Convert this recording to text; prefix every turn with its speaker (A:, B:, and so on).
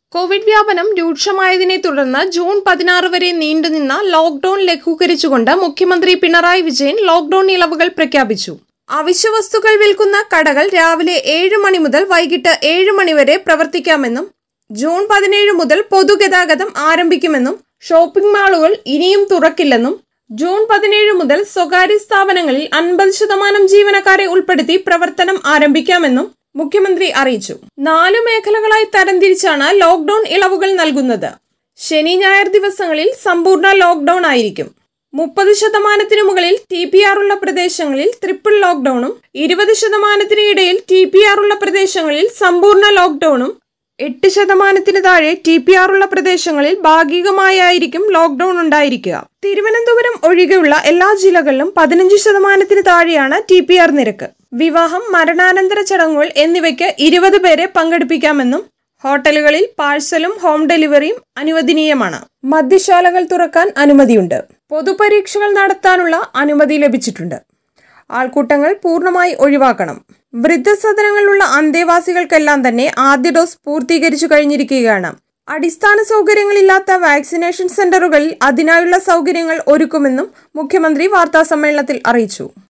A: Covid വ്യാപനം രൂക്ഷമായതിനെ തുടർന്ന് June പതിനാറ് വരെ നീണ്ടുനിന്ന ലോക്ഡൌൺ ലഘൂകരിച്ചുകൊണ്ട് മുഖ്യമന്ത്രി പിണറായി വിജയൻ ലോക്ഡൌൺ ഇളവുകൾ പ്രഖ്യാപിച്ചു അവശ്യവസ്തുക്കൾ വിൽക്കുന്ന കടകൾ രാവിലെ ഏഴ് മണി മുതൽ വൈകിട്ട് ഏഴ് മണി വരെ പ്രവർത്തിക്കാമെന്നും ജൂൺ പതിനേഴ് മുതൽ പൊതുഗതാഗതം ആരംഭിക്കുമെന്നും ഷോപ്പിംഗ് മാളുകൾ ഇനിയും തുറക്കില്ലെന്നും ജൂൺ പതിനേഴ് മുതൽ സ്വകാര്യ സ്ഥാപനങ്ങളിൽ അൻപത് ശതമാനം ജീവനക്കാരെ ഉൾപ്പെടുത്തി പ്രവർത്തനം ആരംഭിക്കാമെന്നും മുഖ്യമന്ത്രി അറിയിച്ചു നാലു മേഖലകളായി തരംതിരിച്ചാണ് ലോക്ഡൌൺ ഇളവുകൾ നൽകുന്നത് ശനി ഞായർ ദിവസങ്ങളിൽ സമ്പൂർണ്ണ ലോക്ഡൌൺ ആയിരിക്കും മുപ്പത് ശതമാനത്തിനു മുകളിൽ ടി പി ആർ ഉള്ള പ്രദേശങ്ങളിൽ ട്രിപ്പിൾ ലോക്ഡൌണും ഇരുപത് ശതമാനത്തിന് ഇടയിൽ ടി പി ആർ ഉള്ള പ്രദേശങ്ങളിൽ സമ്പൂർണ്ണ ലോക്ഡൌണും എട്ട് ശതമാനത്തിന് താഴെ ടി പി ആർ ഉള്ള പ്രദേശങ്ങളിൽ ഭാഗികമായായിരിക്കും ലോക്ഡൌൺ ഉണ്ടായിരിക്കുക തിരുവനന്തപുരം ഒഴികെയുള്ള എല്ലാ ജില്ലകളിലും പതിനഞ്ച് ശതമാനത്തിന് താഴെയാണ് ടി പി ആർ നിരക്ക് വിവാഹം മരണാനന്തര ചടങ്ങുകൾ എന്നിവയ്ക്ക് ഇരുപത് പേരെ പങ്കെടുപ്പിക്കാമെന്നും ഹോട്ടലുകളിൽ പാഴ്സലും ഹോം ഡെലിവറിയും അനുവദനീയമാണ് മദ്യശാലകൾ തുറക്കാൻ അനുമതിയുണ്ട് പൊതുപരീക്ഷകൾ നടത്താനുള്ള അനുമതി ലഭിച്ചിട്ടുണ്ട് ആൾക്കൂട്ടങ്ങൾ പൂർണ്ണമായി ഒഴിവാക്കണം വൃദ്ധസദനങ്ങളിലുള്ള അന്തേവാസികൾക്കെല്ലാം തന്നെ ആദ്യ ഡോസ് പൂർത്തീകരിച്ചു കഴിഞ്ഞിരിക്കുകയാണ് അടിസ്ഥാന സൗകര്യങ്ങളില്ലാത്ത വാക്സിനേഷൻ സെന്ററുകളിൽ അതിനായുള്ള സൗകര്യങ്ങൾ ഒരുക്കുമെന്നും മുഖ്യമന്ത്രി വാർത്താസമ്മേളനത്തിൽ അറിയിച്ചു